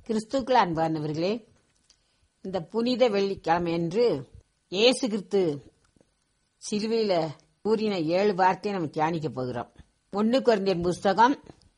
கிறிஸ்துக்கள் அன்பானவர்களே இந்த புனித வெள்ளிக்கிழமை என்று இயேசு கிறிஸ்து சிலுவையில கூறின ஏழு வார்த்தையை நம்ம தியானிக்க போகிறோம் ஒன்னு குறைந்த புஸ்தகம்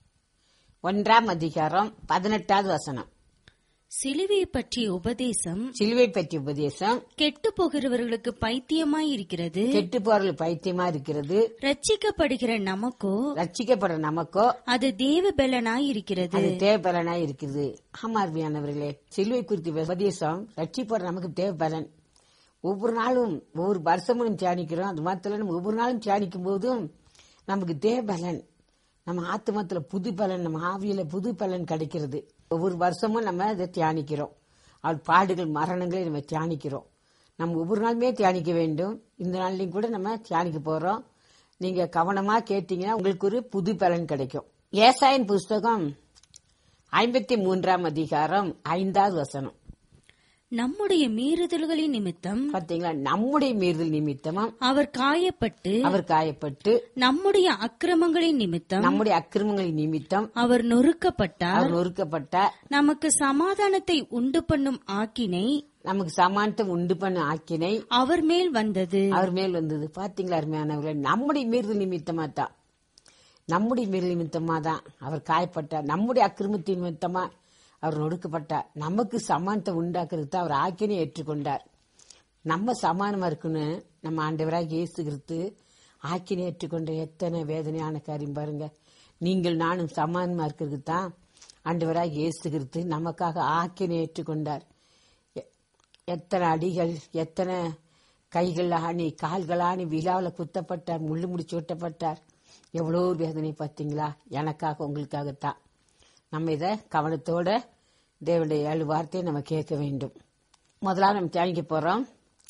ஒன்றாம் அதிகாரம் பதினெட்டாவது வசனம் சிலுவையை பற்றிய உபதேசம் சிலுவை பற்றிய உபதேசம் கெட்டு போகிறவர்களுக்கு பைத்தியமாய் இருக்கிறது கெட்டு போறது பைத்தியமா இருக்கிறது ரட்சிக்கப்படுகிற நமக்கோ ரட்சிக்கப்படுற நமக்கோ அது தேவ பலனாய் இருக்கிறது அது தேவபலனா இருக்குது ஆமா அருமையானவர்களே சிலுவை குறித்த உபதேசம் ரட்சிப்படுற நமக்கு தேவபலன் ஒவ்வொரு நாளும் ஒவ்வொரு வருஷமும் தியானிக்கிறோம் அது மாத்திரம் நம்ம ஒவ்வொரு நாளும் தியானிக்கும் போதும் நமக்கு தேவபலன் நம்ம ஆத்மத்துல புது பலன் நம்ம ஆவியில புது பலன் கிடைக்கிறது ஒவ்வொரு வருஷமும் நம்ம அதை தியானிக்கிறோம் அவள் பாடுகள் மரணங்களை நம்ம தியானிக்கிறோம் நம்ம ஒவ்வொரு நாளுமே தியானிக்க வேண்டும் இந்த நாள்லயும் கூட நம்ம தியானிக்க போறோம் நீங்க கவனமா கேட்டீங்கன்னா உங்களுக்கு ஒரு புது பலன் கிடைக்கும் ஏசாயன் புஸ்தகம் ஐம்பத்தி மூன்றாம் அதிகாரம் ஐந்தாவது வசனம் நம்முடைய மீறுதல்களின் நிமித்தம் பாத்தீங்களா நம்முடைய மீறுதல் நிமித்தமும் அவர் காயப்பட்டு அவர் காயப்பட்டு நம்முடைய அக்கிரமங்களின் நிமித்தம் நம்முடைய அக்கிரமங்களின் நிமித்தம் அவர் நொறுக்கப்பட்டார் அவர் நொறுக்கப்பட்ட நமக்கு சமாதானத்தை உண்டு பண்ணும் ஆக்கினை நமக்கு சமானத்தை உண்டு பண்ண ஆக்கினை அவர் மேல் வந்தது அவர் மேல் வந்தது பாத்தீங்களா அருமையானவர்களே நம்முடைய மீறுதல் நிமித்தமா தான் நம்முடைய மீறுதல் நிமித்தமா தான் அவர் காயப்பட்டார் நம்முடைய அக்கிரமத்தின் நிமித்தமா அவர் நொடுக்கப்பட்டார் நமக்கு சமானத்தை உண்டாக்குறது தான் அவர் ஆக்கினை ஏற்றுக்கொண்டார் நம்ம சமானமா இருக்குன்னு நம்ம ஆண்டவராக இயேசு கிறிஸ்து ஆக்கினை ஏற்றுக்கொண்ட எத்தனை வேதனையான காரியம் பாருங்க நீங்கள் நானும் சமானமா இருக்கிறது தான் ஆண்டவராக இயேசு கிறிஸ்து நமக்காக ஆக்கினை ஏற்றுக்கொண்டார் எ- எத்தனை அடிகள் எத்தனை கைகள் ஆணி கால்கள் ஆணி விழாவில் குத்தப்பட்டார் முள்ளு முடிச்சு ஒட்டப்பட்டார் எவ்வளோ வேதனை பார்த்தீங்களா எனக்காக உங்களுக்காகத்தான் நம்ம இதை கவனத்தோட தேவனுடைய ஏழு வார்த்தையை நம்ம கேட்க வேண்டும் முதலாவது நம்ம தியானிக்க போறோம்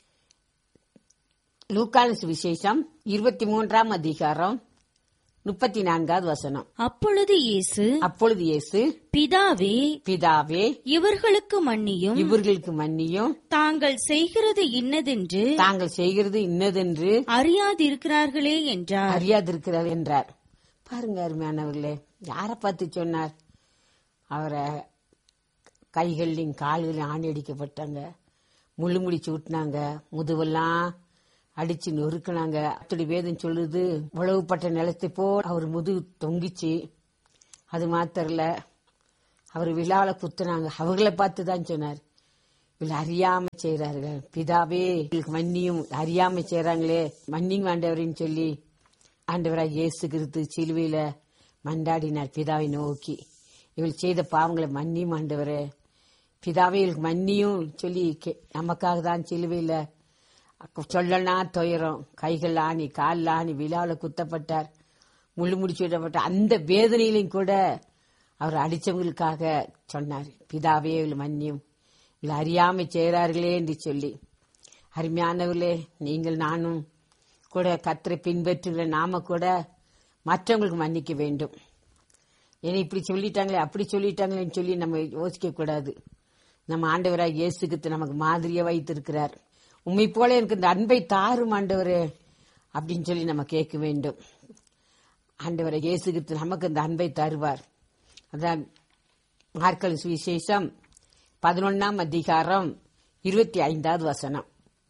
லூக்கான விசேஷம் இருபத்தி மூன்றாம் அதிகாரம் முப்பத்தி நான்காவது வசனம் அப்பொழுது இயேசு அப்பொழுது இயேசு பிதாவே பிதாவே இவர்களுக்கு மன்னியும் இவர்களுக்கு மன்னியும் தாங்கள் செய்கிறது இன்னதென்று தாங்கள் செய்கிறது இன்னதென்று அறியாதிருக்கிறார்களே என்றார் அறியாதிருக்கிறார் என்றார் பாருங்க அருமையானவர்களே யாரை பார்த்து சொன்னார் அவரை கைகள்லையும் கால்களையும் ஆணி அடிக்கப்பட்டாங்க முள்ளு முடிச்சு விட்டுனாங்க முதுவெல்லாம் அடிச்சு நொறுக்குனாங்க அப்படி வேதம் சொல்லுது உழவுப்பட்ட நிலத்தை போல் அவர் முதுகு தொங்கிச்சு அது மாத்திரல அவர் விழாவில் குத்துனாங்க அவர்களை பார்த்து தான் சொன்னார் இவள் அறியாம செய்யறார்கள் பிதாவே இவளுக்கு மன்னியும் அறியாம செய்யறாங்களே மன்னியும் ஆண்டவரின்னு சொல்லி ஆண்டவராக இயேசு கிறிஸ்து சிலுவையில மண்டாடினார் பிதாவை நோக்கி இவள் செய்த பாவங்களை மன்னியும் ஆண்டவரே பிதாவே இவளுக்கு மன்னியும் சொல்லி கே- நமக்காக தான் சிலுவையில சொல்லனா துயரம் கைகள் ஆணி காலில் ஆணி விழாவில் குத்தப்பட்டார் முள்ளு முடிச்சு விடப்பட்டார் அந்த வேதனையிலும் கூட அவர் அடிச்சவங்களுக்காக சொன்னார் பிதாவே இவள் மன்னியும் இவள் அறியாமை செய்கிறார்களே என்று சொல்லி அருமையானவர்களே நீங்கள் நானும் கூட கத்தரை பின்பற்றுகிற நாம கூட மற்றவங்களுக்கு மன்னிக்க வேண்டும் ஏன்னா இப்படி சொல்லிட்டாங்களே அப்படி சொல்லிட்டாங்களேன்னு சொல்லி நம்ம யோசிக்க கூடாது நம்ம ஆண்டவராக இயேசுக்கு நமக்கு மாதிரியா வைத்திருக்கிறார் உண்மை போல எனக்கு இந்த அன்பை தாரும் ஆண்டவரே அப்படின்னு சொல்லி நம்ம கேட்க வேண்டும் ஆண்டவரை இயேசுகித்து நமக்கு இந்த அன்பை தருவார் அதான் மார்க்கல் சுவிசேஷம் பதினொன்னாம் அதிகாரம் இருபத்தி ஐந்தாவது வசனம்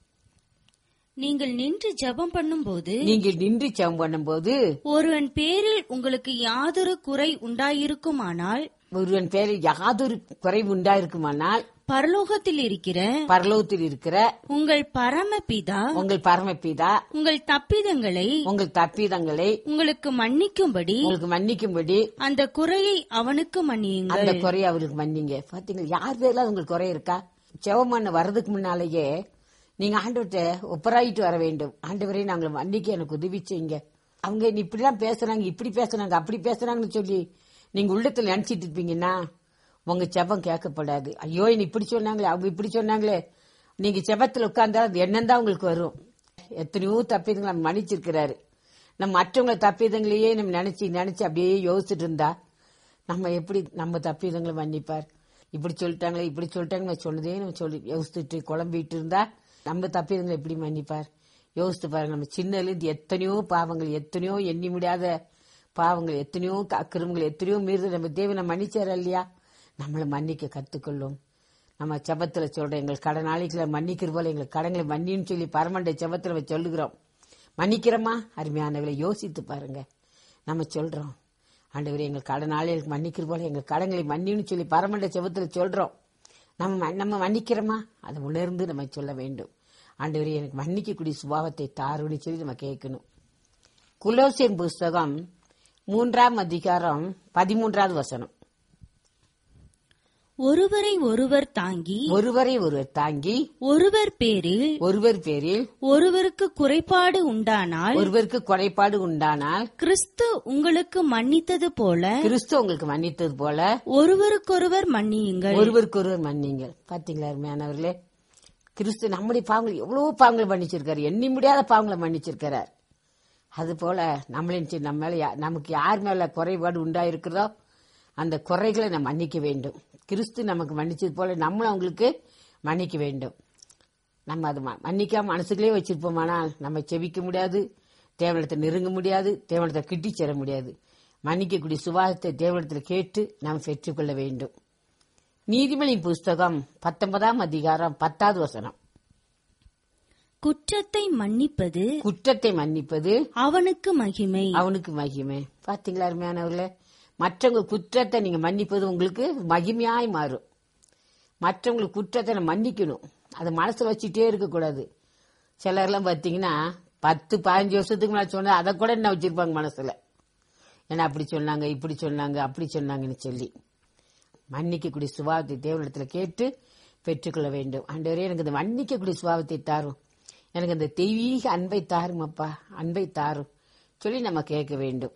நீங்கள் நின்று ஜெபம் பண்ணும்போது நீங்கள் நின்று ஜெபம் பண்ணும்போது ஒருவன் பேரில் உங்களுக்கு யாதொரு குறை உண்டாயிருக்குமானால் ஒருவன் பேரில் யாதொரு குறைவு உண்டாயிருக்குமானால் பரலோகத்தில் இருக்கிற பரலோகத்தில் இருக்கிற உங்கள் பரமபிதா உங்கள் பரமபிதா உங்கள் தப்பிதங்களை உங்கள் தப்பிதங்களை உங்களுக்கு மன்னிக்கும்படி உங்களுக்கு மன்னிக்கும்படி அந்த குறையை அவனுக்கு மன்னியுங்கள் அந்த குறைய அவருக்கு மன்னிங்க பாத்தீங்களா யார் பேர்ல உங்களுக்கு குறை இருக்கா செவமான வர்றதுக்கு முன்னாலேயே நீங்க ஆண்டவர்கிட்ட ஒப்பராயிட்டு வர வேண்டும் ஆண்டவரே நாங்கள் மன்னிக்க எனக்கு உதவி செய்யுங்க அவங்க நீ இப்படிலாம் பேசுறாங்க இப்படி பேசுறாங்க அப்படி பேசுறாங்கன்னு சொல்லி நீங்க உள்ளத்துல நினைச்சிட்டு இருப்பீங்கன்னா உங்க செபம் கேட்கப்படாது ஐயோ நீ இப்படி சொன்னாங்களே அவங்க இப்படி சொன்னாங்களே நீங்க செபத்துல உட்கார்ந்தா அது எண்ணம் தான் உங்களுக்கு வரும் எத்தனையோ தப்பிதங்களை நம்ம மன்னிச்சிருக்கிறாரு நம்ம மற்றவங்களை தப்பிதங்களையே நம்ம நினைச்சு நினைச்சு அப்படியே யோசிச்சுட்டு இருந்தா நம்ம எப்படி நம்ம தப்பிதங்களை மன்னிப்பார் இப்படி சொல்லிட்டாங்களே இப்படி சொல்லிட்டாங்க சொன்னதே நம்ம சொல்லி யோசிச்சுட்டு குழம்பிட்டு இருந்தா நம்ம தப்பிதங்களை எப்படி மன்னிப்பார் யோசித்து பாருங்க நம்ம சின்னலேருந்து எத்தனையோ பாவங்கள் எத்தனையோ எண்ணி முடியாத பாவங்கள் எத்தனையோ அக்கிரமங்கள் எத்தனையோ மீறுதல் நம்ம தேவனை மன்னிச்சாரா இல்லையா நம்மளை மன்னிக்க கத்துக்கொள்ளும் நம்ம செபத்துல சொல்றோம் எங்கள் கடனாளிகளை மன்னிக்கிற போல எங்கள் கடங்களை மன்னின்னு சொல்லி பரமண்ட செபத்துல வச்சு சொல்லுகிறோம் மன்னிக்கிறோமா அருமையானவர்களை யோசித்து பாருங்க நம்ம சொல்றோம் ஆண்டவரே எங்கள் கடனாளிகளுக்கு மன்னிக்கிற போல எங்கள் கடங்களை மன்னின்னு சொல்லி பரமண்ட செபத்துல சொல்றோம் நம்ம மன்- நம்ம மன்னிக்கிறோமா அதை உணர்ந்து நம்ம சொல்ல வேண்டும் ஆண்டவரே எனக்கு மன்னிக்கக்கூடிய சுபாவத்தை தாருன்னு சொல்லி நம்ம கேட்கணும் குலோசியன் புஸ்தகம் மூன்றாம் அதிகாரம் பதிமூன்றாவது வசனம் ஒருவரை ஒருவர் தாங்கி ஒருவரை ஒருவர் தாங்கி ஒருவர் பேரில் ஒருவர் பேரில் ஒருவருக்கு குறைபாடு உண்டானால் ஒருவருக்கு குறைபாடு உண்டானால் கிறிஸ்து உங்களுக்கு மன்னித்தது போல கிறிஸ்து உங்களுக்கு மன்னித்தது போல ஒருவருக்கொருவர் மன்னியுங்கள் ஒருவருக்கு ஒருவர் மன்னிங்கள் பாத்தீங்களா அருமையானவர்களே கிறிஸ்து நம்முடைய பாவங்கள் எவ்வளவு பாவங்களை மன்னிச்சிருக்காரு எண்ணி முடியாத பாவங்களை மன்னிச்சிருக்கிறார் அது போல நம்மளின் சி- நம்ம மேல யா- நமக்கு யார் மேல குறைபாடு உண்டாயிருக்கிறதோ அந்த குறைகளை நம்ம மன்னிக்க வேண்டும் கிறிஸ்து நமக்கு மன்னிச்சது போல நம்மளும் அவங்களுக்கு மன்னிக்க வேண்டும் நம்ம அது ம- மன்னிக்காம மனசுக்குள்ளே வச்சிருப்போமானால் நம்ம செவிக்க முடியாது தேவனத்தை நெருங்க முடியாது தேவனத்தை கிட்டி சேர முடியாது மன்னிக்கக்கூடிய சுவாசத்தை தேவனத்தில் கேட்டு நாம் பெற்றுக்கொள்ள வேண்டும் நீதிமொழியின் புஸ்தகம் பத்தொன்பதாம் அதிகாரம் பத்தாவது வசனம் குற்றத்தை மன்னிப்பது குற்றத்தை மன்னிப்பது அவனுக்கு மகிமை அவனுக்கு மகிமை பாத்தீங்களா அருமையானவர்களே மற்றவங்க குற்றத்தை நீங்க மன்னிப்பது உங்களுக்கு மகிமையாய் மாறும் மற்றவங்களுக்கு குற்றத்தை நம்ம மன்னிக்கணும் அதை மனசுல வச்சுட்டே இருக்கக்கூடாது சிலர்லாம் பாத்தீங்கன்னா பத்து பதினஞ்சு வருஷத்துக்கு முன்னாடி சொன்னா அதை கூட என்ன வச்சிருப்பாங்க மனசுல ஏன்னா அப்படி சொன்னாங்க இப்படி சொன்னாங்க அப்படி சொன்னாங்கன்னு சொல்லி மன்னிக்கக்கூடிய சுபாவத்தை தேவனிடத்துல கேட்டு பெற்றுக்கொள்ள வேண்டும் ஆண்டவரே எனக்கு இந்த மன்னிக்கக்கூடிய சுபாவத்தை தாரும் எனக்கு இந்த தெய்வீக அன்பை தாரும் அப்பா அன்பை தாரும் சொல்லி நம்ம கேட்க வேண்டும்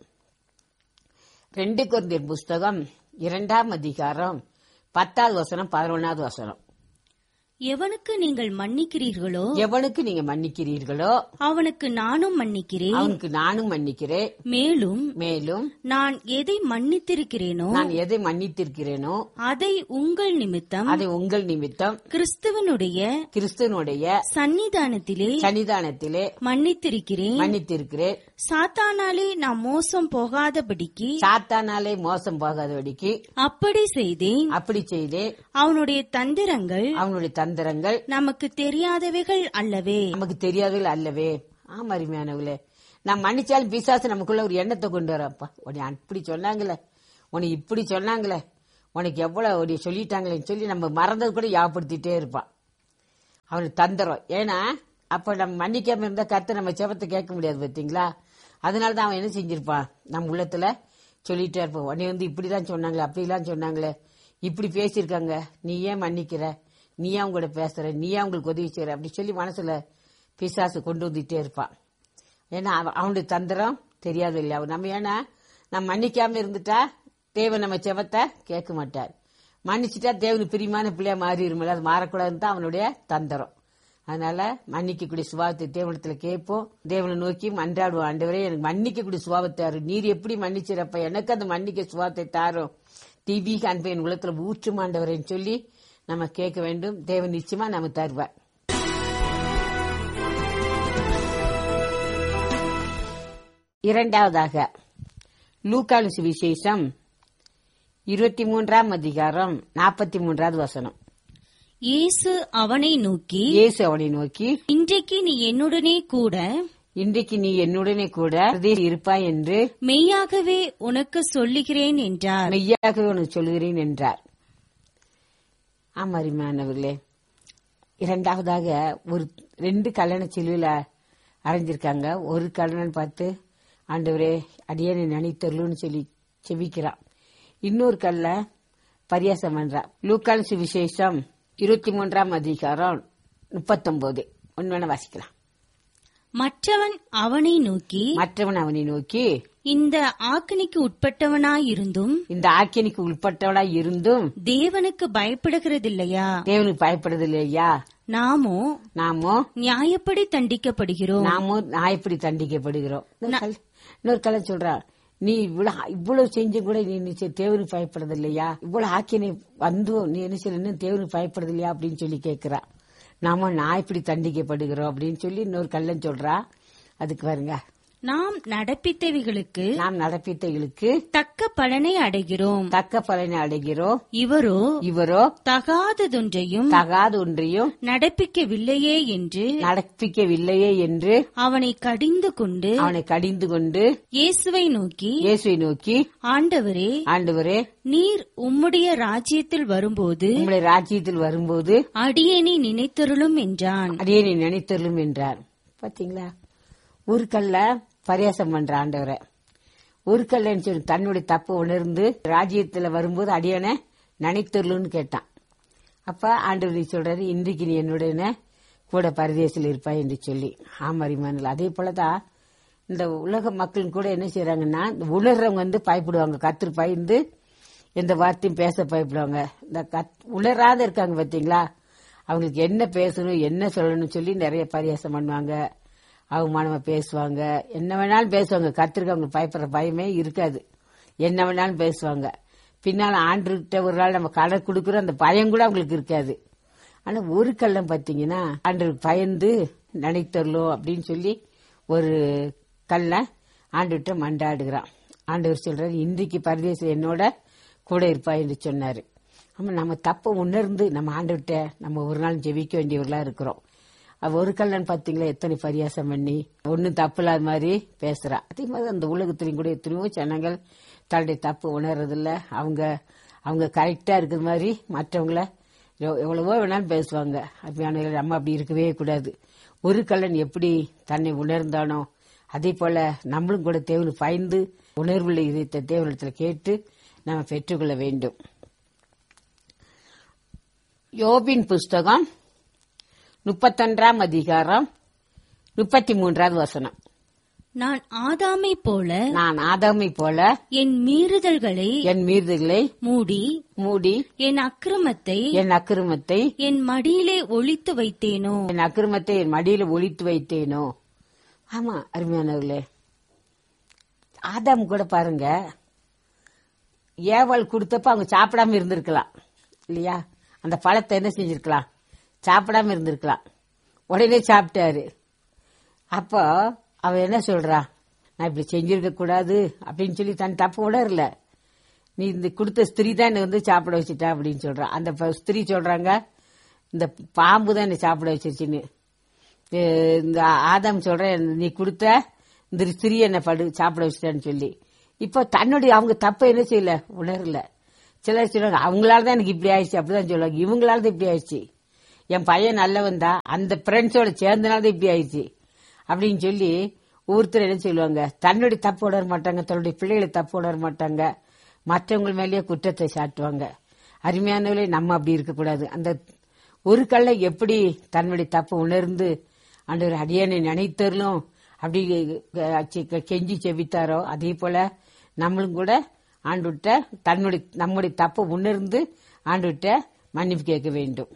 ரெண்டு குருந்தியர் புஸ்தகம் இரண்டாம் அதிகாரம் பத்தாவது வசனம் பதினொன்னாவது வசனம் எவனுக்கு நீங்கள் மன்னிக்கிறீர்களோ எவனுக்கு நீங்க மன்னிக்கிறீர்களோ அவனுக்கு நானும் மன்னிக்கிறேன் அவனுக்கு நானும் மன்னிக்கிறேன் மேலும் மேலும் நான் எதை மன்னித்திருக்கிறேனோ நான் எதை மன்னித்திருக்கிறேனோ அதை உங்கள் நிமித்தம் அதை உங்கள் நிமித்தம் கிறிஸ்துவனுடைய கிறிஸ்துவனுடைய சன்னிதானத்திலே சன்னிதானத்திலே மன்னித்திருக்கிறேன் மன்னித்திருக்கிறேன் சாத்தானாலே நான் மோசம் போகாதபடிக்கு சாத்தானாலே மோசம் போகாதபடிக்கு அப்படி செய்தேன் அப்படி செய்தே அவனுடைய தந்திரங்கள் அவனுடைய தந்திரங்கள் நமக்கு தெரியாதவைகள் அல்லவே நமக்கு தெரியாதவர்கள் அல்லவே ஆமா அருமையானவங்களே நான் மன்னிச்சாலும் பிசாசு நமக்குள்ள ஒரு எண்ணத்தை கொண்டு வரப்பா உன்னை அப்படி சொன்னாங்களே உன்னை இப்படி சொன்னாங்களே உனக்கு எவ்வளவு ஒரு சொல்லிட்டாங்களேன்னு சொல்லி நம்ம மறந்தது கூட யாப்படுத்திட்டே இருப்பான் அவனுக்கு தந்திரம் ஏன்னா அப்ப நம்ம மன்னிக்காம இருந்தா கருத்து நம்ம செபத்தை கேட்க முடியாது பாத்தீங்களா அதனாலதான் அவன் என்ன செஞ்சிருப்பான் நம்ம உள்ளத்துல சொல்லிட்டே இருப்பான் உன்னை வந்து இப்படிதான் சொன்னாங்களே அப்படிலாம் சொன்னாங்களே இப்படி பேசியிருக்காங்க நீ ஏன் மன்னிக்கிற நீ ஏன் அவங்க கூட பேசுற நீ ஏன் அவங்களுக்கு உதவி செய்யற அப்படி சொல்லி மனசுல பிசாசு கொண்டு வந்துட்டே இருப்பான் ஏன்னா அவ- அவனுடைய தந்திரம் தெரியாது இல்லை அவன் நம்ம ஏன்னா நம்ம மன்னிக்காம இருந்துட்டா தேவன் நம்ம செவத்தை கேட்க மாட்டார் மன்னிச்சுட்டா தேவனுக்கு பிரியமான பிள்ளையா மாறிடுமில்ல அது மாறக்கூடாதுன்னு தான் அவனுடைய தந்திரம் அதனால மன்னிக்கக்கூடிய சுபாவத்தை தேவனத்துல கேட்போம் தேவனை நோக்கி மன்றாடுவோம் ஆண்டவரே எனக்கு மன்னிக்கக்கூடிய சுபாவத்தை தாரு நீர் எப்படி மன்னிச்சிடப்ப எனக்கு அந்த மன்னிக்க சுபாவத்தை தாரும் தீபீக அன்பை என் உலகத்துல ஊற்றும் ஆண்டவரேன்னு சொல்லி நம்ம கேட்க வேண்டும் தேவன் நிச்சயமா நம்ம தருவார் இரண்டாவதாக லூக்காலு சுவிசேஷம் இருபத்தி மூன்றாம் அதிகாரம் நாற்பத்தி மூன்றாவது வசனம் இயேசு அவனை நோக்கி இயேசு அவனை நோக்கி இன்றைக்கு நீ என்னுடனே கூட இன்றைக்கு நீ என்னுடனே கூட பரதேசில் இருப்பாய் என்று மெய்யாகவே உனக்கு சொல்லுகிறேன் என்றார் மெய்யாக உனக்கு சொல்கிறேன் என்றார் ஆமாரிமானவர்களே இரண்டாவதாக ஒரு ரெண்டு கல்யாண சிலுவையில் அரைஞ்சிருக்காங்க ஒரு கல்யாணம் பார்த்து ஆண்டவரே அடியனை நினைத்தருளுன்னு சொல்லி செபிக்கிறான் இன்னொரு கல்ல பரியாசம் பண்றா லூக்கால் சுவிசேஷம் இருபத்தி மூன்றாம் அதிகாரம் முப்பத்தொன்பது ஒன்னு வாசிக்கலாம் மற்றவன் அவனை நோக்கி மற்றவன் அவனை நோக்கி இந்த ஆக்கினிக்கு உட்பட்டவனாயிருந்தும் இந்த ஆக்கியனுக்கு உட்பட்டவளா இருந்தும் தேவனுக்கு பயப்படுகிறதில்லையா தேவனுக்கு பயப்படுதில்லையா நாமோ நாமோ நியாயப்படி தண்டிக்கப்படுகிறோம் நாமும் நாயப்படி தண்டிக்கப்படுகிறோம் இன்னொரு கல்- இன்னொரு கலை சொல்றா நீ இவ்வளவு இவ்வளவு செஞ்சும் கூட நீ நிச்சயம் தேவனுக்கு பயப்படுறது இல்லையா இவ்வளவு ஆக்கினை வந்தும் நீ என்ன செய்ய இன்னும் தேவனுக்கு பயப்படுறது இல்லையா அப்படின்னு சொல்லி கேட்கிறா நாம நான் இப்படி தண்டிக்கப்படுகிறோம் அப்படின்னு சொல்லி இன்னொரு கல்லன் சொல்றா அதுக்கு பாருங்க நாம் நடப்பித்தவைகளுக்கு நாம் நடப்பித்தவர்களுக்கு தக்க பலனை அடைகிறோம் தக்க பலனை அடைகிறோம் இவரோ இவரோ தகாததொன்றையும் தகாத ஒன்றையும் நடப்பிக்கவில்லையே என்று நடப்பிக்கவில்லையே என்று அவனை கடிந்து கொண்டு அவனை கடிந்து கொண்டு இயேசுவை நோக்கி இயேசுவை நோக்கி ஆண்டவரே ஆண்டவரே நீர் உம்முடைய ராஜ்யத்தில் வரும்போது உங்களுடைய ராஜ்யத்தில் வரும்போது அடியேனை நினைத்தருளும் என்றான் அதையே நீ நினைத்தருளும் என்றார் பாத்தீங்களா ஒரு கல்ல பரியாசம் பண்ற ஆண்டவரை ஒரு கல்லன்னு சொல்லி தன்னுடைய தப்பு உணர்ந்து ராஜ்யத்துல வரும்போது அடியனை நினைத்தருளும்னு கேட்டான் அப்ப ஆண்டவர் சொல்றாரு இன்றைக்கு நீ என்னுடைய கூட பரதேசில் இருப்பாய் என்று சொல்லி ஆமரிமானல் அதே போலதான் இந்த உலக மக்கள் கூட என்ன செய்யறாங்கன்னா இந்த உணர்றவங்க வந்து பயப்படுவாங்க கத்திர பயந்து எந்த வார்த்தையும் பேச பயப்படுவாங்க இந்த கத் உணராத இருக்காங்க பாத்தீங்களா அவங்களுக்கு என்ன பேசணும் என்ன சொல்லணும்னு சொல்லி நிறைய பரியாசம் பண்ணுவாங்க அவமானமா பேசுவாங்க என்ன வேணாலும் பேசுவாங்க கத்திரிக்க அவங்களுக்கு பயப்படுற பயமே இருக்காது என்ன வேணாலும் பேசுவாங்க பின்னால ஆண்டுகிட்ட ஒரு நாள் நம்ம கடை கொடுக்குறோம் அந்த பயம் கூட அவங்களுக்கு இருக்காது ஆனா ஒரு கள்ளம் பாத்தீங்கன்னா ஆண்டு பயந்து நினைத்தரலோ அப்படின்னு சொல்லி ஒரு கல்ல ஆண்டுகிட்ட மண்டாடுகிறான் ஆண்டவர் சொல்றாரு இன்றைக்கு பரதேசம் என்னோட கூட இருப்பா என்று சொன்னாரு ஆமா நம்ம தப்ப உணர்ந்து நம்ம ஆண்டுகிட்ட நம்ம ஒரு நாள் ஜெபிக்க வேண்டியவர்களா இருக்கிறோம் அவ ஒரு கல்லன் பாத்தீங்களா எத்தனை பரியாசம் பண்ணி ஒன்னும் தப்பு இல்லாத மாதிரி பேசுறா அதே மாதிரி அந்த உலகத்திலையும் கூட எத்தனையோ ஜனங்கள் தன்னுடைய தப்பு உணர்றதில்ல அவங்க அவங்க கரெக்டா இருக்கிற மாதிரி மற்றவங்கள எவ்- எவ்வளவோ வேணாலும் பேசுவாங்க அப்படியான நம்ம அப்படி இருக்கவே கூடாது ஒரு கல்லன் எப்படி தன்னை உணர்ந்தானோ அதே போல நம்மளும் கூட தேவனு பயந்து உணர்வுள்ள இதயத்தை தேவனிடத்துல கேட்டு நம்ம பெற்றுக்கொள்ள வேண்டும் யோபின் புஸ்தகம் முப்பத்தொன்றாம் அதிகாரம் முப்பத்தி மூன்றாவது வசனம் நான் ஆதாமை போல நான் ஆதாமை போல என் மீறுதல்களை என் மீறுதல்களை மூடி மூடி என் அக்கிரமத்தை என் அக்கிரமத்தை என் மடியிலே ஒளித்து வைத்தேனோ என் அக்கிரமத்தை என் மடியில ஒளித்து வைத்தேனோ ஆமா அருமையானவர்களே ஆதாம் கூட பாருங்க ஏவல் கொடுத்தப்ப அவங்க சாப்பிடாம இருந்திருக்கலாம் இல்லையா அந்த பழத்தை என்ன செஞ்சிருக்கலாம் சாப்பிடாம இருந்திருக்கலாம் உடனே சாப்பிட்டாரு அப்போ அவ என்ன சொல்றா நான் இப்படி செஞ்சிருக்க கூடாது அப்படின்னு சொல்லி தன் தப்பு உணரல நீ இந்த கொடுத்த ஸ்திரீ தான் என்னை வந்து சாப்பிட வச்சுட்டா அப்படின்னு சொல்றா அந்த ப- ஸ்திரீ சொல்றாங்க இந்த பாம்பு தான் என்னை சாப்பிட வச்சிருச்சுன்னு அஹ் இந்த ஆதாம் சொல்றேன் நீ கொடுத்த இந்த ஸ்திரீ என்னை படு சாப்பிட வச்சுட்டான்னு சொல்லி இப்போ தன்னுடைய அவங்க தப்ப என்ன செய்யல உணரல சிலர் சொல்லுவாங்க அவங்களால தான் எனக்கு இப்படி ஆயிடுச்சு அப்படிதான் சொல்லுவாங்க இவங்களால தான் இப்படி ஆயிடுச்சு என் பையன் நல்லவன் தான் அந்த ஃப்ரெண்ட்ஸோட சேர்ந்தனால தான் இப்படி ஆயிடுச்சு அப்படின்னு சொல்லி ஒவ்வொருத்தர் என்ன சொல்லுவாங்க தன்னுடைய தப்பு உணர மாட்டாங்க தன்னுடைய பிள்ளைகளை தப்பு உணர மாட்டாங்க மற்றவங்க மேலேயே குற்றத்தை சாட்டுவாங்க அருமையானவர்களே நம்ம அப்படி இருக்கக்கூடாது அந்த ஒரு கல்லை எப்படி தன்னுடைய தப்பு உணர்ந்து ஆண்டவர் அடியானை நினைத்தரலும் அப்படி அஹ், செ- கெஞ்சி செவித்தாரோ அதே போல நம்மளும் கூட ஆண்டுகிட்ட தன்னுடைய நம்முடைய தப்பை உணர்ந்து ஆண்டுகிட்ட மன்னிப்பு கேட்க வேண்டும்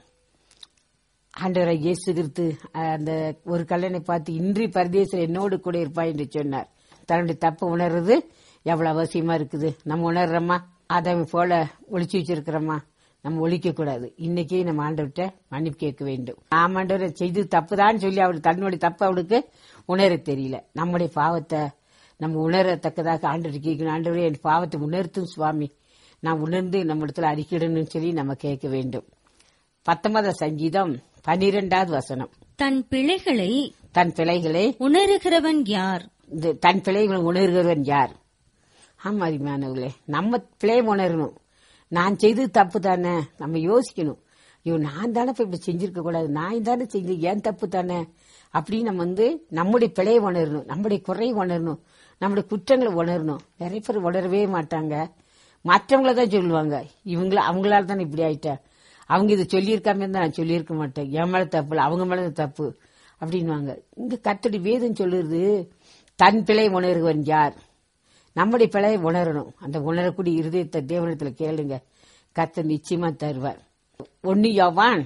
ஆண்டவரை இயேசு கிறிஸ்து அஹ், அந்த ஒரு கல்லனை பார்த்து இன்றி பரதேசர் என்னோடு கூட இருப்பாய் என்று சொன்னார் தன்னுடைய தப்பை உணர்றது எவ்வளவு அவசியமா இருக்குது நம்ம உணர்றோமா ஆதாமி போல ஒளிச்சு வச்சிருக்கிறோமா நம்ம ஒழிக்க கூடாது இன்னைக்கு நம்ம ஆண்டவர்கிட்ட மன்னிப்பு கேட்க வேண்டும் ஆம் ஆண்டவரை செய்து தப்புதான் சொல்லி அவர் தன்னுடைய தப்பு அவளுக்கு உணர தெரியல நம்முடைய பாவத்தை நம்ம உணரத்தக்கதாக ஆண்டவர் கேட்கணும் ஆண்டவரே என் பாவத்தை உணர்த்தும் சுவாமி நான் உணர்ந்து நம்ம இடத்துல அறிக்கிடணும்னு சொல்லி நம்ம கேட்க வேண்டும் பத்தொன்பதாம் சங்கீதம் பனிரெண்டாவது வசனம் தன் பிழைகளை தன் பிழைகளை உணருகிறவன் யார் இந்த தன் பிழைகளை உணர்கிறவன் யார் ஆமா அருமையானவர்களே நம்ம பிழை உணரணும் நான் செய்தது தப்பு தானே நம்ம யோசிக்கணும் ஐயோ நான் தானே இப்ப இப்படி செஞ்சிருக்க கூடாது நான் தானே செஞ்சு ஏன் தப்பு தானே அப்படின்னு நம்ம வந்து நம்முடைய பிழையை உணரணும் நம்முடைய குறையை உணரணும் நம்முடைய குற்றங்களை உணரணும் நிறைய பேர் உணரவே மாட்டாங்க மற்றவங்கள தான் சொல்லுவாங்க இவங்கள அவங்களால தான் இப்படி ஆயிட்டேன் அவங்க இதை சொல்லியிருக்காம இருந்தா நான் சொல்லியிருக்க மாட்டேன் என் மேல தப்பு இல்ல அவங்க மேல தான் தப்பு அப்படின்வாங்க இங்க கத்தடி வேதம் சொல்லுறது தன் பிழை உணர்வன் யார் நம்முடைய பிழையை உணரணும் அந்த உணரக்கூடிய இருதயத்தை தேவனத்துல கேளுங்க கத்த நிச்சயமா தருவார் ஒன்னு யோவான்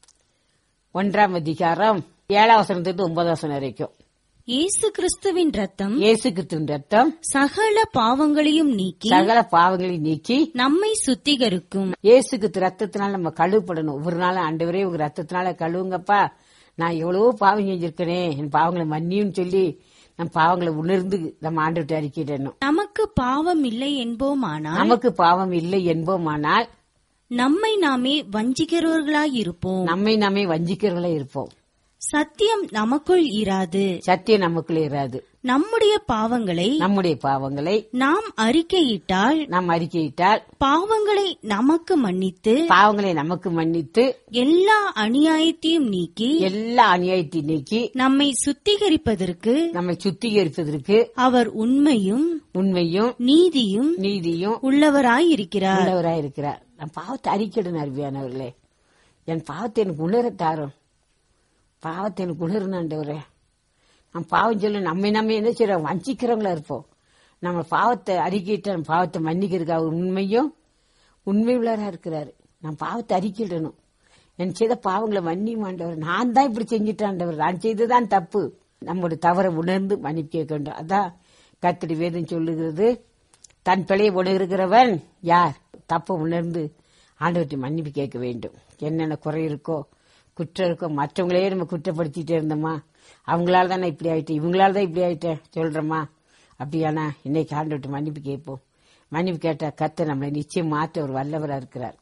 ஒன்றாம் அதிகாரம் ஏழாம் வசனத்திலிருந்து ஒன்பதாம் வசனம் வரைக்கும் இயேசு கிறிஸ்துவின் ரத்தம் இயேசு கிறிஸ்துவின் ரத்தம் சகல பாவங்களையும் நீக்கி சகல பாவங்களை நீக்கி நம்மை சுத்திகரிக்கும் இயேசு கிறிஸ்து ரத்தத்தினால நம்ம கழுவப்படணும் ஒவ்வொரு நாளும் ஆண்டவரே உங்க ரத்தத்தினால கழுவுங்கப்பா நான் எவ்வளவோ பாவம் செஞ்சிருக்கனே என் பாவங்களை மன்னியும் சொல்லி நம் பாவங்களை உணர்ந்து நம்ம ஆண்டுகிட்ட அறிக்கிடணும் நமக்கு பாவம் இல்லை என்போமானால் நமக்கு பாவம் இல்லை என்போமானால் நம்மை நாமே வஞ்சிக்கிறவர்களாயிருப்போம் நம்மை நாமே வஞ்சிக்கிறவர்களே இருப்போம் சத்தியம் நமக்குள் இராது சத்தியம் நமக்குள்ள இராது நம்முடைய பாவங்களை நம்முடைய பாவங்களை நாம் அறிக்கையிட்டால் நாம் அறிக்கையிட்டால் பாவங்களை நமக்கு மன்னித்து பாவங்களை நமக்கு மன்னித்து எல்லா அநியாயத்தையும் நீக்கி எல்லா அநியாயத்தை நீக்கி நம்மை சுத்திகரிப்பதற்கு நம்மை சுத்திகரிப்பதற்கு அவர் உண்மையும் உண்மையும் நீதியும் நீதியும் உள்ளவராயிருக்கிறார் உள்ளவராய் இருக்கிறார் நான் பாவத்தை அறிக்கிடணும் அருமையானவர்களே என் பாவத்தை எனக்கு உணர தாரும் பாவத்தை எனக்கு உணரணுண்டவரே நான் பாவம் சொல்லி நம்ம நம்ம என்ன செய்யறோம் வஞ்சிக்கிறவங்களா இருப்போம் நம்ம பாவத்தை அறிக்கிட்டு நம்ம பாவத்தை மன்னிக்கிறதுக்கு அவர் உண்மையும் உண்மை உள்ளவரா இருக்கிறாரு நான் பாவத்தை அறிக்கிடணும் என் செய்த பாவங்களை மன்னியுமாண்டவர் நான் தான் இப்படி செஞ்சுட்டாண்டவர் நான் செய்ததுதான் தப்பு நம்முடைய தவறை உணர்ந்து மன்னிப்பு கேட்க வேண்டும் அதான் கத்தடி வேதம் சொல்லுகிறது தன் பிழையை உணர்கிறவன் யார் தப்பை உணர்ந்து ஆண்டவர்கிட்ட மன்னிப்பு கேட்க வேண்டும் என்னென்ன குறை இருக்கோ குற்றம் இருக்கோ மற்றவங்களே நம்ம குற்றப்படுத்திட்டே இருந்தோமா அவங்களால தான் நான் இப்படி ஆயிட்டேன் இவங்களால தான் இப்படி ஆயிட்டேன் சொல்றோமா அப்படியானா இன்னைக்கு ஆண்டவர்கிட்ட மன்னிப்பு கேட்போம் மன்னிப்பு கேட்டா கத்த நம்மளை நிச்சயம் மாற்ற ஒரு வல்லவரா இருக்கிறார்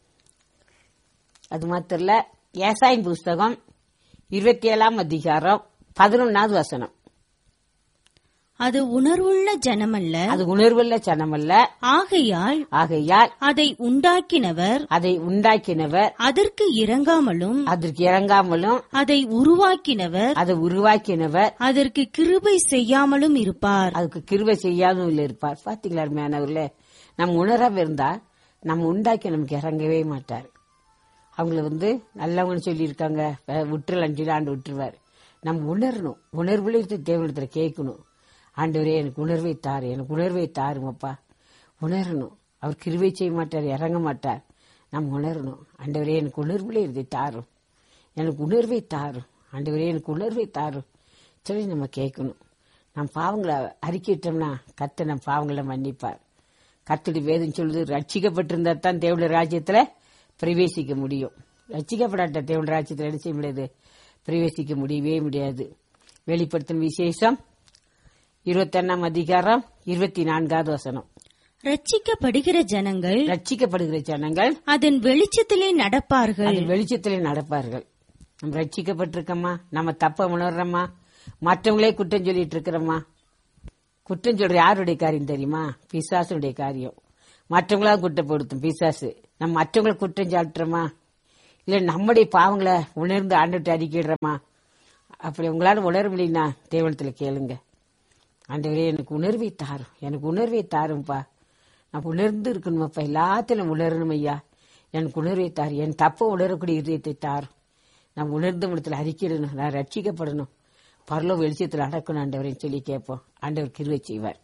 அது மாத்திரம் இல்ல ஏசாயின் புஸ்தகம் இருபத்தி ஏழாம் அதிகாரம் பதினொன்னாவது வசனம் அது உணர்வுள்ள ஜனமல்ல அது உணர்வுள்ள சனமல்ல ஆகையால் ஆகையால் அதை உண்டாக்கினவர் அதை உண்டாக்கினவர் அதற்கு இறங்காமலும் அதற்கு இறங்காமலும் அதை உருவாக்கினவர் அதை உருவாக்கினவர் அதற்கு கிருபை செய்யாமலும் இருப்பார் அதுக்கு கிருவை செய்யாதும் இல்லை இருப்பார் பாத்தீங்களா அருமையானவர்களே நம்ம உணராம இருந்தா நம்ம உண்டாக்கி நமக்கு இறங்கவே மாட்டார் அவங்கள வந்து நல்லவங்கன்னு சொல்லியிருக்காங்க வே- விட்டுறலன்னு சொல்லி ஆண்டு விட்டுருவார் நம்ம உணரணும் உணர்வுல இருந்து தேவனிடத்துல கேட்கணும் ஆண்டவரே எனக்கு உணர்வை தாரு எனக்கு உணர்வை தாருங்கப்பா உணரணும் அவர் கிருவை செய்ய மாட்டார் இறங்க மாட்டார் நம்ம உணரணும் ஆண்டவரே எனக்கு உணர்வுல இருந்து தாரும் எனக்கு உணர்வை தாரும் ஆண்டவரே எனக்கு உணர்வை தாரும் சொல்லி நம்ம கேட்கணும் நம்ம பாவங்களை அறிக்கிட்டோம்னா கத்த நம்ம பாவங்களை மன்னிப்பார் கத்துடி வேதம் சொல்லுது ரட்சிக்கப்பட்டிருந்தா தான் தேவனுடைய ராஜ்யத்துல பிரவேசிக்க முடியும் ரட்சிக்கப்படாட்ட தேவனுடைய ராஜ்யத்துல என்ன செய்ய முடியாது பிரவேசிக்க முடியவே முடியாது வெளிப்படுத்தும் விசேஷம் இருபத்தொன்னாம் அதிகாரம் இருபத்தி நான்காவது வசனம் ரட்சிக்கப்படுகிற ஜனங்கள் ரட்சிக்கப்படுகிற ஜனங்கள் அதன் வெளிச்சத்திலே நடப்பார்கள் அது வெளிச்சத்திலே நடப்பார்கள் நம்ம ரட்சிக்கப்பட்டிருக்கோமா நம்ம தப்ப உணர்றோமா மற்றவங்களே குற்றம் சொல்லிட்டு இருக்கிறோமா குற்றம் சொல்ற யாருடைய காரியம் தெரியுமா பிசாசுடைய காரியம் மற்றவங்களா குற்றப்படுத்தும் பிசாசு நம்ம மற்றவங்களை குற்றம் சாட்டுறோமா இல்ல நம்முடைய பாவங்களை உணர்ந்து ஆண்டுட்டு அறிக்கிடுறோமா அப்படி உங்களால உணர முடியும்னா தேவனத்துல கேளுங்க ஆண்டவரே எனக்கு உணர்வை தாரும் எனக்கு உணர்வை தாரும்பா நான் உணர்ந்து இருக்கணுமாப்பா எல்லாத்திலும் உணரணும் ஐயா எனக்கு உணர்வை தாரு என் தப்ப உணரக்கூடிய இதயத்தை தாரும் நான் உணர்ந்த இடத்துல அறிக்கிடணும் நான் ரட்சிக்கப்படணும் பரலோ வெளிச்சத்தில் அடக்கணும் ஆண்டவரேன்னு சொல்லி கேட்போம் ஆண்டவர் கிருவை செய்வார்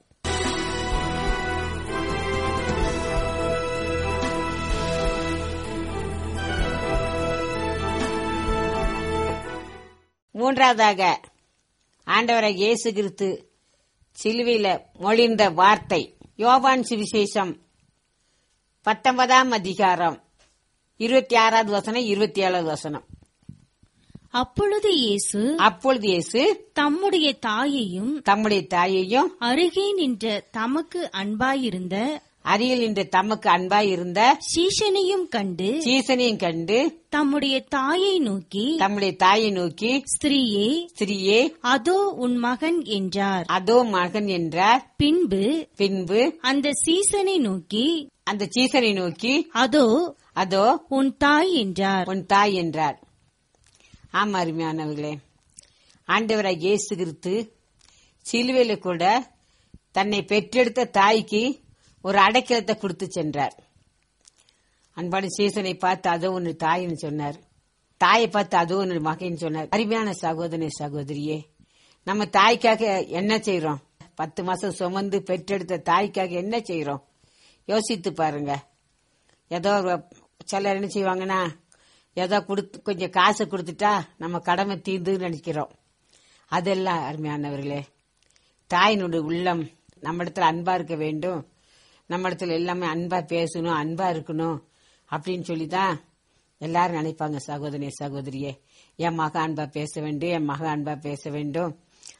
மூன்றாவதாக ஆண்டவரை இயேசு கிறிஸ்து சிலுவையில மொழிந்த வார்த்தை யோவான் சுவிசேஷம் பத்தொன்பதாம் அதிகாரம் இருபத்தி ஆறாவது வசனம் இருபத்தி ஏழாவது வசனம் அப்பொழுது இயேசு அப்பொழுது இயேசு தம்முடைய தாயையும் தம்முடைய தாயையும் அருகே நின்ற தமக்கு அன்பாயிருந்த அருகில் நின்று தமக்கு அன்பாய் இருந்த சீஷனையும் கண்டு சீசனையும் கண்டு தம்முடைய தாயை நோக்கி தம்முடைய தாயை நோக்கி ஸ்திரீயே ஸ்திரீயே அதோ உன் மகன் என்றார் அதோ மகன் என்றார் பின்பு பின்பு அந்த சீசனை நோக்கி அந்த சீசனை நோக்கி அதோ அதோ உன் தாய் என்றார் உன் தாய் என்றார் ஆமா அருமையானவர்களே ஆண்டவராய் இயேசு கிறிஸ்து சிலுவையில கூட தன்னை பெற்றெடுத்த தாய்க்கு ஒரு அடைக்கலத்தை கொடுத்து சென்றார் அன்பான சீசனை பார்த்து அதோ ஒன்று தாயின்னு சொன்னார் தாயை பார்த்து அதோ ஒன்று மகன் சொன்னார் அருமையான சகோதரி சகோதரியே நம்ம தாய்க்காக என்ன செய்றோம் பத்து மாசம் சுமந்து பெற்றெடுத்த தாய்க்காக என்ன செய்றோம் யோசித்து பாருங்க ஏதோ ஒரு சிலர் என்ன செய்வாங்கன்னா ஏதோ கொடுத்து கொஞ்சம் காசு கொடுத்துட்டா நம்ம கடமை தீர்ந்துன்னு நினைக்கிறோம் அதெல்லாம் அருமையானவர்களே தாயினுடைய உள்ளம் நம்ம இடத்துல அன்பா இருக்க வேண்டும் நம்ம இடத்துல எல்லாமே அன்பா பேசணும் அன்பா இருக்கணும் அப்படின்னு சொல்லிதான் எல்லாரும் நினைப்பாங்க சகோதரி சகோதரியே என் மக அன்பா பேச வேண்டும் என் மக அன்பா பேச வேண்டும்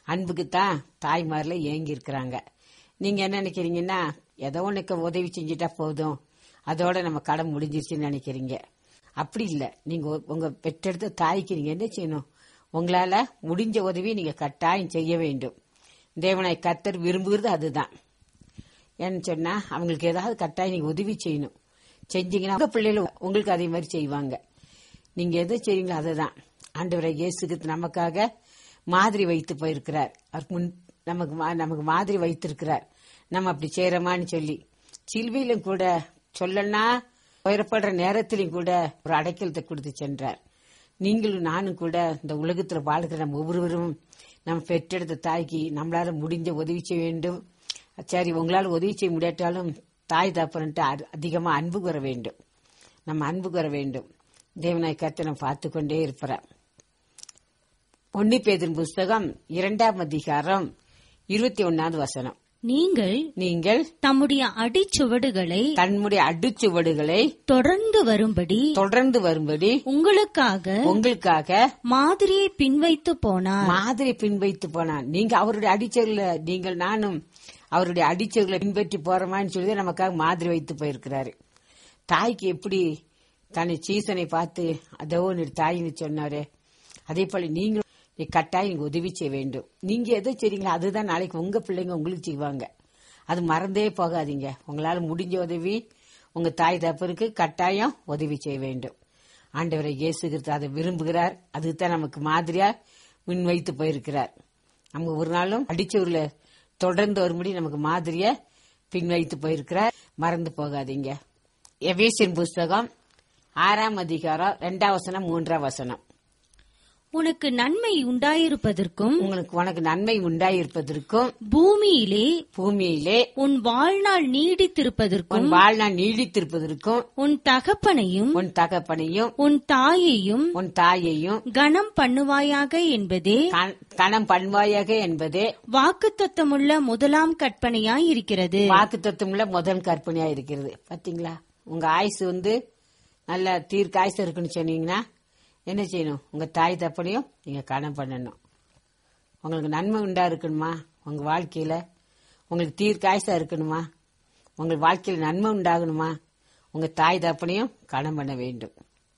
அன்புக்கு தான் தாய்மார்ல ஏங்கி இருக்கிறாங்க நீங்க என்ன நினைக்கிறீங்கன்னா ஏதோ உனக்கு உதவி செஞ்சுட்டா போதும் அதோட நம்ம கடன் முடிஞ்சிருச்சுன்னு நினைக்கிறீங்க அப்படி இல்ல நீங்க உ- உங்க பெற்றெடுத்த தாய்க்கு நீங்க என்ன செய்யணும் உங்களால முடிஞ்ச உதவி நீங்க கட்டாயம் செய்ய வேண்டும் தேவனாய் கத்தர் விரும்புகிறது அதுதான் ஏன்னு சொன்னா அவங்களுக்கு ஏதாவது கட்டாயம் நீங்க உதவி செய்யணும் செஞ்சீங்கன்னா உங்க பிள்ளைகள் உங்களுக்கு அதே மாதிரி செய்வாங்க நீங்க எதை செய்றீங்களோ அதுதான் ஆண்டவரை இயேசுக்கு நமக்காக மாதிரி வைத்து போயிருக்கிறார் அவர் முன் நமக்கு மா- நமக்கு மாதிரி வைத்திருக்கிறார் நம்ம அப்படி செய்யறோமான்னு சொல்லி சில்வியிலும் கூட சொல்லனா உயரப்படுற நேரத்திலும் கூட ஒரு அடைக்கலத்தை கொடுத்து சென்றார் நீங்களும் நானும் கூட இந்த உலகத்துல வாழ்கிற நம்ம ஒவ்வொருவரும் நம்ம பெற்றெடுத்த தாய்க்கு நம்மளால முடிஞ்ச உதவி செய்ய வேண்டும் சரி உங்களால உதவி செய்ய முடியாட்டாலும் தாய் தப்பன்ட்டு அதிகமா அன்பு கூற வேண்டும் நம்ம அன்பு கூற வேண்டும் தேவனாய் கர்த்தனை நம்ம பார்த்து கொண்டே இருப்பார் ஒன்னி பேதின் புஸ்தகம் இரண்டாம் அதிகாரம் இருபத்தி ஒன்னாவது வசனம் நீங்கள் நீங்கள் தம்முடைய அடிச்சுவடுகளை தன்னுடைய அடிச்சுவடுகளை தொடர்ந்து வரும்படி தொடர்ந்து வரும்படி உங்களுக்காக உங்களுக்காக மாதிரியை பின்வைத்து போனார் மாதிரி பின்வைத்து போனான் நீங்க அவருடைய அடிச்சர்ல நீங்கள் நானும் அவருடைய அடிச்சர்களை பின்பற்றி போறோமான்னு சொல்லி நமக்காக மாதிரி வைத்து போயிருக்கிறாரு தாய்க்கு எப்படி தன்னை சீசனை பார்த்து அதோ நீ தாயின்னு சொன்னாரு அதே போல நீங்களும் நீ கட்டாயம் நீங்க உதவி செய்ய வேண்டும் நீங்க எதை செய்றீங்களோ அதுதான் நாளைக்கு உங்க பிள்ளைங்க உங்களுக்கு செய்வாங்க அது மறந்தே போகாதீங்க உங்களால முடிஞ்ச உதவி உங்க தாய் தப்பருக்கு கட்டாயம் உதவி செய்ய வேண்டும் ஆண்டவரை இயேசு கிறிஸ்து அதை விரும்புகிறார் அதுதான் நமக்கு மாதிரியா முன்வைத்து போயிருக்கிறார் நம்ம ஒரு நாளும் அடிச்சூர்ல தொடர்ந்து வரும்படி நமக்கு மாதிரியா பின்வைத்து போயிருக்கிறார் மறந்து போகாதீங்க எவேசியன் புஸ்தகம் ஆறாம் அதிகாரம் ரெண்டாம் வசனம் மூன்றாம் வசனம் உனக்கு நன்மை உண்டாயிருப்பதற்கும் உங்களுக்கு உனக்கு நன்மை உண்டாயிருப்பதற்கும் பூமியிலே பூமியிலே உன் வாழ்நாள் நீடித்திருப்பதற்கும் உன் வாழ்நாள் நீடித்திருப்பதற்கும் உன் தகப்பனையும் உன் தகப்பனையும் உன் தாயையும் உன் தாயையும் கனம் பண்ணுவாயாக என்பதே கண- கணம் பண்பாயாக என்பதே வாக்குத்தத்தமுள்ள முதலாம் கற்பனையாய் இருக்கிறது வாக்கு தத்துவம்ல முதல் கற்பனையா இருக்கிறது பாத்தீங்களா உங்க ஆயுசு வந்து நல்ல தீர்க்காயுசு இருக்குன்னு சொன்னீங்கன்னா என்ன செய்யணும் உங்க தாய் தப்பனையும் நீங்க கணம் பண்ணணும் உங்களுக்கு நன்மை உண்டா இருக்கணுமா உங்க வாழ்க்கையில உங்களுக்கு தீர்க்காயுசா இருக்கணுமா உங்க வாழ்க்கையில நன்மை உண்டாகணுமா உங்க தாய் தப்பனையும் கணம் பண்ண வேண்டும்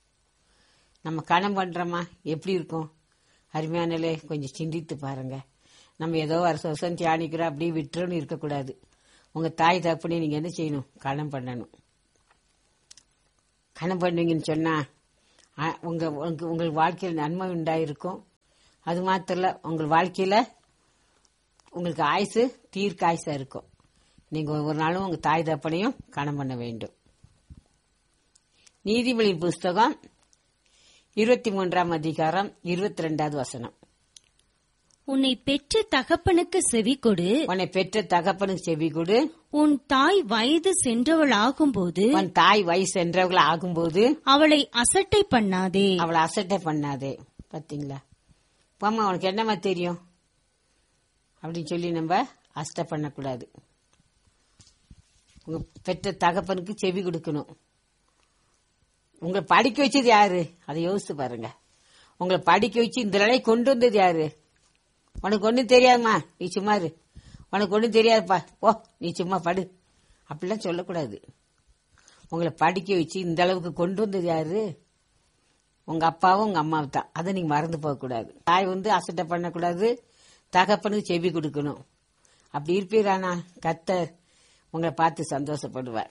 நம்ம கணம் பண்றோமா எப்படி இருக்கும் அருமையானலே கொஞ்சம் சிந்தித்து பாருங்க நம்ம ஏதோ வருஷம் வருஷம் தியானிக்கிறோம் அப்படியே விட்டுறோன்னு இருக்கக்கூடாது உங்க தாய் தப்புனே நீங்க என்ன செய்யணும் கணம் பண்ணணும் கணம் பண்ணுவீங்கன்னு சொன்னா ஆ, உங்க உங்க- உங்கள் வாழ்க்கையில் நன்மை உண்டாயிருக்கும் அது மாத்திரம் இல்ல உங்கள் வாழ்க்கையில உங்களுக்கு ஆயுசு தீர்க்க ஆயுசா இருக்கும் நீங்க ஒவ்வொரு நாளும் உங்க தாய் தப்பனையும் கணம் பண்ண வேண்டும் நீதிமொழி புஸ்தகம் இருபத்தி மூன்றாம் அதிகாரம் இருபத்தி ரெண்டாவது வசனம் உன்னை பெற்ற தகப்பனுக்கு செவி கொடு உன்னை பெற்ற தகப்பனுக்கு செவி கொடு உன் தாய் வயது சென்றவளாகும்போது உன் தாய் வயசு என்றவர்கள் ஆகும்போது அவளை அசட்டை பண்ணாதே அவளை அசட்டை பண்ணாதே பாத்தீங்களா போம்மா உனக்கு என்னம்மா தெரியும் அப்படின்னு சொல்லி நம்ம அசட்டை பண்ணக்கூடாது உங்க பெற்ற தகப்பனுக்கு செவி கொடுக்கணும் உங்களை படிக்க வச்சது யாரு அதை யோசிச்சு பாருங்க உங்களை படிக்க வச்சு இந்த நிலை கொண்டு வந்தது யாரு உனக்கு ஒண்ணும் தெரியாதும்மா நீ சும்மா இரு உனக்கு ஒண்ணும் தெரியாதுப்பா போ நீ சும்மா படு அப்படிலாம் சொல்லக்கூடாது உங்களை படிக்க வச்சு இந்த அளவுக்கு கொண்டு வந்தது யாரு உங்க அப்பாவும் உங்க அம்மாவும் தான் அதை நீங்க மறந்து போக கூடாது தாய் வந்து அசட்டை பண்ணக்கூடாது தகப்பனுக்கு செவி கொடுக்கணும் அப்படி இருப்பீரானா கத்தர் உங்களை பார்த்து சந்தோஷப்படுவார்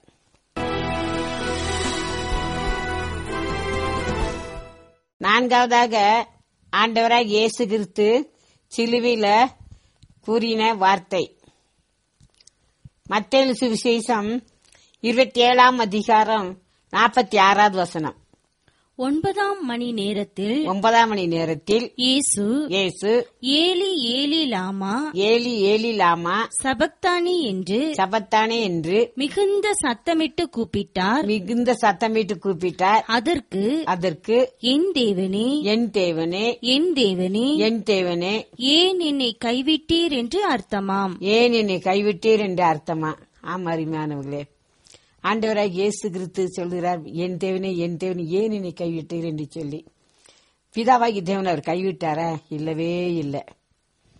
நான்காவதாக ஆண்டவராக இயேசு கிறிஸ்து சிலுவையில கூறின வார்த்தை மத்தேலு சுவிசேஷம் இருபத்தி ஏழாம் அதிகாரம் நாற்பத்தி ஆறாவது வசனம் ஒன்பதாம் மணி நேரத்தில் ஒன்பதாம் மணி நேரத்தில் இயேசு இயேசு ஏலி ஏலி லாமா ஏலி ஏலி லாமா சபக்தானி என்று சபத்தானே என்று மிகுந்த சத்தமிட்டு கூப்பிட்டார் மிகுந்த சத்தமிட்டு கூப்பிட்டார் அதற்கு அதற்கு என் தேவனே என் தேவனே என் தேவனே என் தேவனே ஏன் என்னை கைவிட்டீர் என்று அர்த்தமாம் ஏன் என்னை கைவிட்டீர் என்று அர்த்தமா ஆமா அருமையானவர்களே ஆண்டவராக இயேசு கிறிஸ்து சொல்கிறார் என் தேவனே என் தேவனே ஏன் என்னை கைவிட்டீர் என்று சொல்லி பிதாவாகி தேவன் அவர் கைவிட்டாரா இல்லவே இல்லை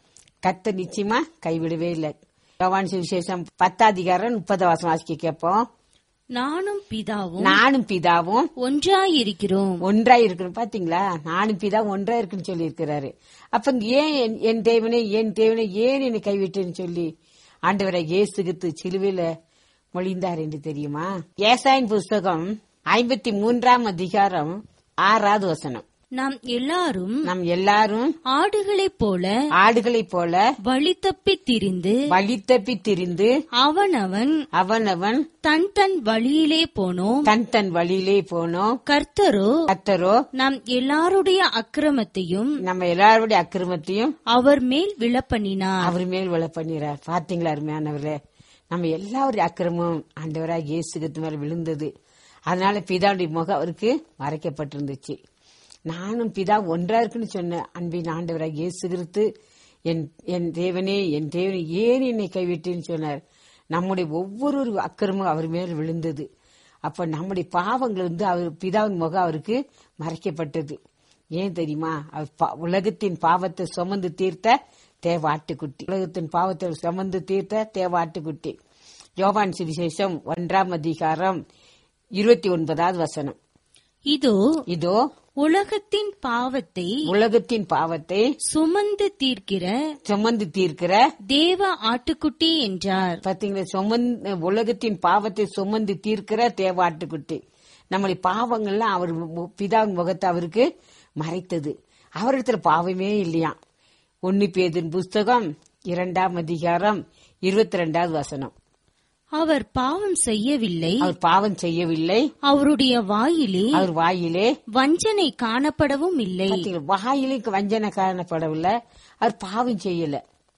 கத்த நிச்சயமா கைவிடவே இல்லை யோவான் சுவிசேஷம் பத்தாதிகாரம் முப்பது வாசம் வாசிக்க கேட்போம் நானும் பிதாவும் நானும் பிதாவும் ஒன்றாயிருக்கிறோம் ஒன்றா இருக்கணும் பாத்தீங்களா நானும் பிதா ஒன்றா இருக்குன்னு சொல்லி இருக்கிறாரு அப்ப இங்க ஏன் என்- என் தேவனே என் தேவனே ஏன் என்னை கைவிட்டேன்னு சொல்லி ஆண்டவரை இயேசுகித்து சிலுவையில மொழிந்தார் என்று தெரியுமா ஏசாயின் புஸ்தகம் ஐம்பத்தி மூன்றாம் அதிகாரம் ஆறாவது வசனம் நாம் எல்லாரும் நம் எல்லாரும் ஆடுகளைப் போல ஆடுகளைப் போல வழி தப்பித் திரிந்து வழி தப்பி திரிந்து அவனவன் அவனவன் தன் தன் வழியிலே போனோம் தன் தன் வழியிலே போனோம் கர்த்தரோ கத்தரோ நாம் எல்லாருடைய அக்கிரமத்தையும் நம்ம எல்லாருடைய அக்கிரமத்தையும் அவர் மேல் விழப்பண்ணினார் அவர் மேல் விழ பண்ணிறார் பாத்தீங்களா அருமையானவரே நம்ம எல்லாருடைய அக்கிரமும் ஆண்டவராக இயேசுகத்து மேல விழுந்தது அதனால பிதாவுடைய முகம் அவருக்கு மறைக்கப்பட்டிருந்துச்சு நானும் பிதா ஒன்றா இருக்குன்னு சொன்ன அன்பின் ஆண்டவராக இயேசு கிறிஸ்து என் என் தேவனே என் தேவனே ஏன் என்னை கைவிட்டேன்னு சொன்னார் நம்முடைய ஒவ்வொரு அக்கிரமும் அவர் மேல் விழுந்தது அப்ப நம்முடைய பாவங்கள் வந்து அவர் பிதாவின் முகம் அவருக்கு மறைக்கப்பட்டது ஏன் தெரியுமா அவர் பா- உலகத்தின் பாவத்தை சுமந்து தீர்த்த தேவாட்டுக்குட்டி உலகத்தின் பாவத்தை சுமந்து தீர்த்த தேவாட்டுக்குட்டி யோவான் சுவிசேஷம் ஒன்றாம் அதிகாரம் இருபத்தி ஒன்பதாவது வசனம் இதோ இதோ உலகத்தின் பாவத்தை உலகத்தின் பாவத்தை சுமந்து தீர்க்கிற சுமந்து தீர்க்கிற தேவ ஆட்டுக்குட்டி என்றார் பாத்தீங்களா சுமந்து உலகத்தின் பாவத்தை சுமந்து தீர்க்கிற தேவாட்டுக்குட்டி நம்முடைய பாவங்கள்லாம் அவர் மு- பிதாவின் முகத்தை அவருக்கு மறைத்தது அவரிடத்துல பாவமே இல்லையா ஒன்னு பேதின் புஸ்தகம் இரண்டாம் அதிகாரம் இருபத்தி ரெண்டாவது வசனம் அவர் பாவம் செய்யவில்லை அவர் பாவம் செய்யவில்லை அவருடைய வாயிலே அவர் வாயிலே வஞ்சனை காணப்படவும் இல்லை பாத்தீங்களா, வாயிலே வஞ்சனை காணப்படவில்லை அவர் பாவம் செய்யல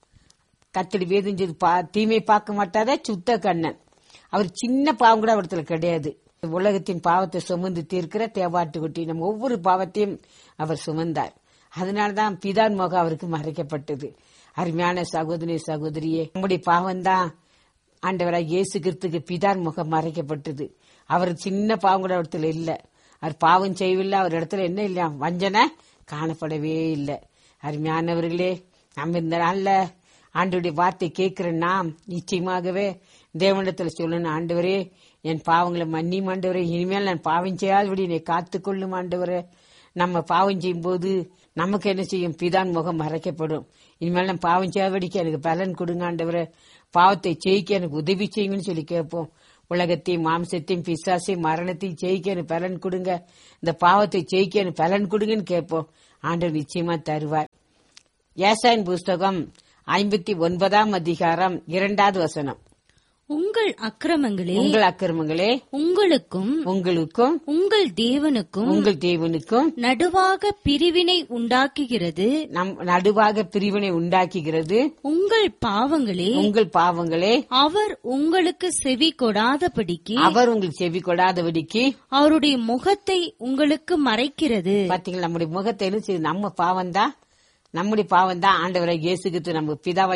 கத்தடி வேதஞ்சது பா தீமை பார்க்க மாட்டாத சுத்த கண்ணன் அவர் சின்ன பாவம் கூட அவரத்துல கிடையாது உலகத்தின் பாவத்தை சுமந்து தீர்க்கிற தேவாட்டுக்குட்டி நம்ம ஒவ்வொரு பாவத்தையும் அவர் சுமந்தார் அதனாலதான் பிதான் முகம் அவருக்கு மறைக்கப்பட்டது அருமையான சகோதரி சகோதரியே நம்முடைய பாவம்தான் ஆண்டவராக இயேசு கிறிஸ்துக்கு பிதான் முகம் மறைக்கப்பட்டது அவர் சின்ன பாவம் கூட இடத்துல இல்ல அவர் பாவம் செய்யவில்லை அவர் இடத்துல என்ன இல்லையா வஞ்சனை காணப்படவே இல்லை அருமையானவர்களே நம்ம இந்த நாள்ல ஆண்டவருடைய வார்த்தை கேட்கிற நாம் நிச்சயமாகவே தேவனிடத்துல சொல்லணும் ஆண்டவரே என் பாவங்களை மன்னி ஆண்டவரே இனிமேல் நான் பாவம் செய்யாதபடி என்னை காத்துக்கொள்ளும் ஆண்டவரே நம்ம பாவம் செய்யும்போது நமக்கு என்ன செய்யும் பிதான் முகம் மறைக்கப்படும் இனிமேல் நான் பாவம் செய்யாதபடிக்கு எனக்கு பலன் கொடுங்க ஆண்டவரே பாவத்தை ஜெயிக்க எனக்கு உதவி செய்யுங்கன்னு சொல்லி கேட்போம் உலகத்தையும் மாம்சத்தையும் பிசாசையும் மரணத்தையும் ஜெயிக்க எனக்கு பலன் கொடுங்க இந்த பாவத்தை ஜெயிக்க எனக்கு பலன் கொடுங்கன்னு கேட்போம் ஆண்டவர் நிச்சயமா தருவார் ஏசாயின் புஸ்தகம் ஐம்பத்தி ஒன்பதாம் அதிகாரம் இரண்டாவது வசனம் உங்கள் அக்கிரமங்களே உங்கள் அக்கிரமங்களே உங்களுக்கும் உங்களுக்கும் உங்கள் தேவனுக்கும் உங்கள் தேவனுக்கும் நடுவாக பிரிவினை உண்டாக்குகிறது நம் நடுவாக பிரிவினை உண்டாக்குகிறது உங்கள் பாவங்களே உங்கள் பாவங்களே அவர் உங்களுக்கு செவி கொடாதபடிக்கு அவர் உங்களுக்கு செவி கொடாதபடிக்கு அவருடைய முகத்தை உங்களுக்கு மறைக்கிறது பாத்தீங்களா நம்முடைய முகத்தை என்ன செய்யுது? நம்ம பாவம் தான் நம்முடைய பாவம் தான் ஆண்டவரை இயேசுகிட்டு நம்ம பிதாவை